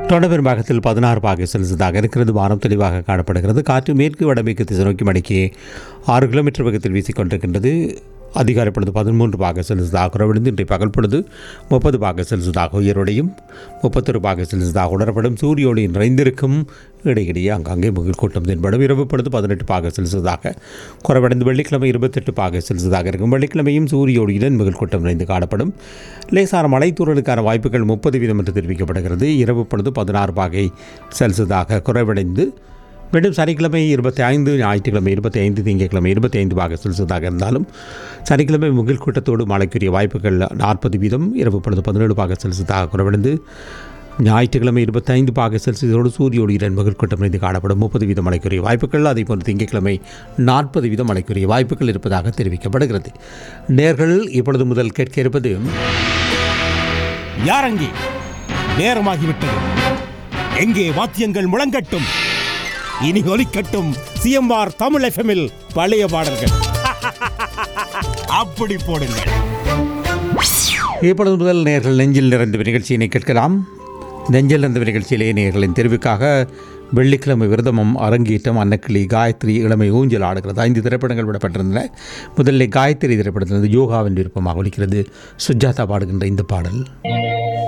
தொடர் பெரும்பாகத்தில் பதினாறு பாகை செல்சியஸாக இருக்கிறது வானம் தெளிவாக காணப்படுகிறது காற்று மேற்கு வடமேற்கு திசை நோக்கி மணிக்கு ஆறு கிலோமீட்டர் வேகத்தில் வீசிக்கொண்டிருக்கின்றது அதிகாலை பொழுது பதிமூன்று பாக செல்சியஸாக குறைவடைந்து இன்றைய பகல் பொழுது முப்பது பாக செல்சியஸாக உயர்வடையும் முப்பத்தொரு பாக செல்சியஸாக உணரப்படும் சூரிய ஒளி நிறைந்திருக்கும் இடையிடையே அங்கங்கே முகில் கூட்டம் தென்படும் இரவு பொழுது பதினெட்டு பாக செல்சியஸாக குறைவடைந்து வெள்ளிக்கிழமை இருபத்தெட்டு பாக செல்சியஸாக இருக்கும் வெள்ளிக்கிழமையும் சூரிய ஒளியுடன் முகில் கூட்டம் நிறைந்து காணப்படும் லேசான மலைத்தூரலுக்கான வாய்ப்புகள் முப்பது வீதம் என்று தெரிவிக்கப்படுகிறது இரவு பொழுது பதினாறு பாகை செல்சியஸாக குறைவடைந்து மீண்டும் சனிக்கிழமை இருபத்தி ஐந்து ஞாயிற்றுக்கிழமை இருபத்தி ஐந்து திங்கட்கிழமை இருபத்தி ஐந்து பாக செல்சியஸாக இருந்தாலும் சனிக்கிழமை முகில் கூட்டத்தோடு மழைக்குரிய வாய்ப்புகள் நாற்பது வீதம் இரவு பொழுது பதினேழு பாக செல்சியஸாக குறைவடைந்து ஞாயிற்றுக்கிழமை இருபத்தைந்து பாக செல்சியஸோடு சூரிய ஒளியுடன் முகில் கூட்டம் இணைந்து காணப்படும் முப்பது வீதம் மழைக்குரிய வாய்ப்புகள் அதே போன்று திங்கட்கிழமை நாற்பது வீதம் மழைக்குரிய வாய்ப்புகள் இருப்பதாக தெரிவிக்கப்படுகிறது நேர்கள் இப்பொழுது முதல் கேட்க இருப்பது யாரங்கே நேரமாகிவிட்டது எங்கே வாத்தியங்கள் முழங்கட்டும் இனி ஒலிக்கட்டும் சிஎம்ஆர் தமிழ் எஃப்எம்மில் பழைய பாடல்கள் அப்படி போடுங்கள் இப்பொழுது முதல் நேர்கள் நெஞ்சில் நிறைந்த நிகழ்ச்சியினை கேட்கலாம் நெஞ்சில் நிறைந்த நிகழ்ச்சியிலே நேர்களின் தெரிவுக்காக வெள்ளிக்கிழமை விரதமும் அரங்கேற்றம் அன்னக்கிளி காயத்ரி இளமை ஊஞ்சல் ஆடுகிறது ஐந்து திரைப்படங்கள் விடப்பட்டிருந்தன முதலில் காயத்ரி திரைப்படத்திலிருந்து யோகாவின் விருப்பமாக ஒலிக்கிறது சுஜாதா பாடுகின்ற இந்த பாடல்